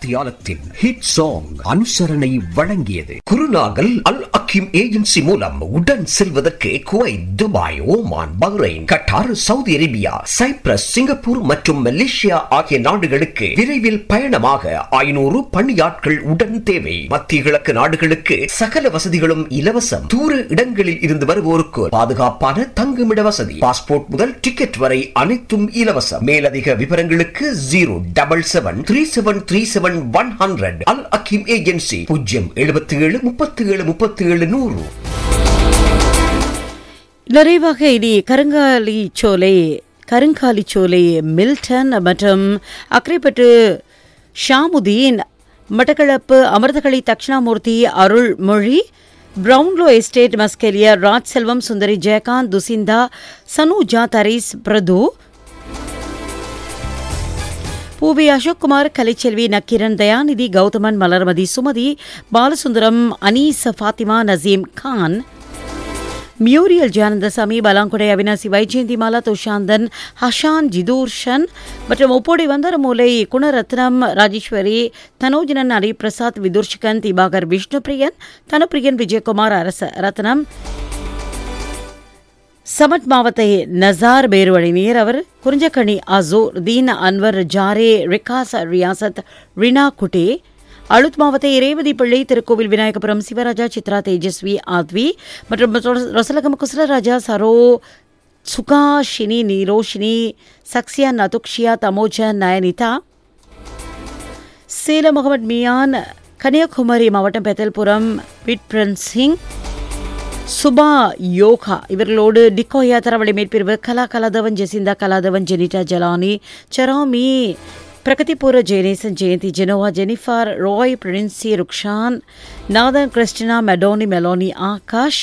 மணித்தியாலத்தின் hit song அனுசரணை வழங்கியது குருநாகல் அல் அக்கிம் agency மூலம் உடன் செல்வதற்கு Kuwait Dubai Oman Bahrain Qatar Saudi Arabia Cyprus Singapore மற்றும் மலேசியா ஆகிய நாடுகளுக்கு விரைவில் பயணமாக ஐநூறு பணியாட்கள் உடன் தேவை மத்திய கிழக்கு நாடுகளுக்கு சகல வசதிகளும் இலவசம் தூர இடங்களில் இருந்து வருவோருக்கு பாதுகாப்பான தங்குமிட வசதி பாஸ்போர்ட் முதல் டிக்கெட் வரை அனைத்தும் இலவசம் மேலதிக விவரங்களுக்கு zero double seven three seven three seven one hundred Al Hakim agency பூஜ்ஜியம் எழுபத்தி ஏழு முப்பத்தி ஏழு முப்பத்தி ஏழு நூறு நிறைவாக இனி கருங்காலி சோலை கருங்காலி சோலை மில்டன் மற்றும் Akkaraipattu Shamudeen Batticaloa Amirthakali Dakshinamoorthy Arulmozhi Brownlow estate Maskeliya Raj Selvam Sundari Jeyakanth Thusintha Sanuja Thareez Prathu Poovi Ashokkumar Kalaiselvi Nakkiran Dayanidhi Gowthaman Malarmathi Sumathi Balasundaram Anees Fathima Naseem Khan Muriel Jananthasamy Balangoda Avinashi Vyjayanthimala Thushanthan Hashan Jithurshan மற்றும் ஒப்போடி வந்தரமூலை குணரத்னம் ராஜேஸ்வரி தனோஜனன் ஹரிபிரசாத் விதுர்ஷிகன் திபாகர் விஷ்ணுபிரியன் தனுப்பிரியன் விஜயகுமார் அரச ரத்னம் சமட் மாவத்தை நசார் பேருவழிநீர் அவர் குறிஞ்சக்கணி அசூர் தீன் அன்வர் ஜாரே ரிகாஸ் ரியாசத் ரினா குட்டே அழுத் மாவட்ட ரேவதி பிள்ளை திருக்கோவில் விநாயகபுரம் சிவராஜா சித்ரா தேஜஸ்வி ஆத்வி மற்றும் ரொசலகம் குசலராஜா சரோ சுகாஷினி நீரோஷினி சக்சியா நதுக்ஷியா தமோஜா நயனிதா சேலம் முகமது மியான் கன்னியாகுமரி மாவட்டம் பெத்தல்புரம் விட்பிரன் சிங் சுபா யோகா இவர்களோடு டிக்கோயா தரவழி மேற்பிரிவு Kala Kalathavan Jacintha Kalathavan Jenitta Jalani Sarami Pragathipura Jeyanesan Jeyanthi Jenova Jennifer Roy Princy Rukshan Nathan Christina Medoni Meloni Akash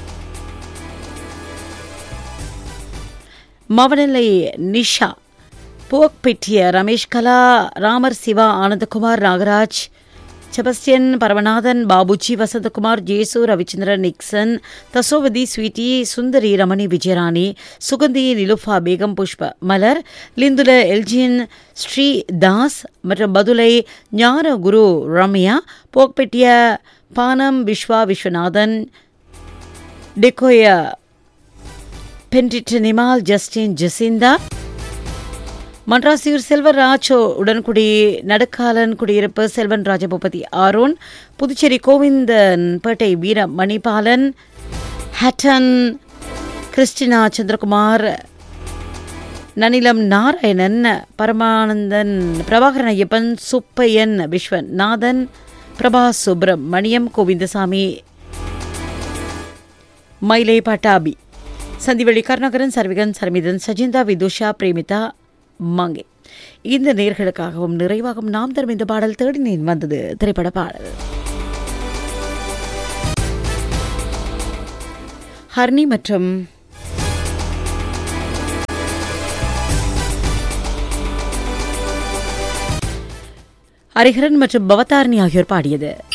Mawanella Nisha Pokbitiya Ramesh Kala Ramar Siva Anandakumar Nagaraj Sebastian Paramanathan Babuji Vasanthakumar Yesu Ravichandran Nixon Thasovathi Sweety Sundari Ramani Vijayarani Suganthi Nilufa Begum Pushpa Malar Lindula Elgin Sri Das மற்றும் பதுலை ஞான குரு ரம்யா போக்பெட்டிய பானம் விஸ்வா விஸ்வநாதன் டெக்கோய பென்டிட் Nimal Justin Jacinda Manrasiyur Selvaraj Udangudi Nadukkalan Kudiyiruppu Selvan Rajaboopathi Aaron Puducherry Govindan Pettai Veera Manibalan Hatton Christina Chandrakumar Nannilam Narayanan Paramanandan Prabhakaran Ayyappan Subbaiyan Viswanathan Prabha Subramaniam Govindasamy Mylai Pattabi Santhiveli Karunakaran சர்விகன் சர்மிதன் சஜிந்தா Vidusha பிரேமிதா Mange இந்த நேர்களுக்காகவும் நிறைவாகவும் நாம் தரும் இந்த பாடல் தேடினேன் வந்தது திரைப்பட பாடல் ஹர்னி மற்றும் ஹரிஹரன் மற்றும் பவதாரணி ஆகியோர் பாடியது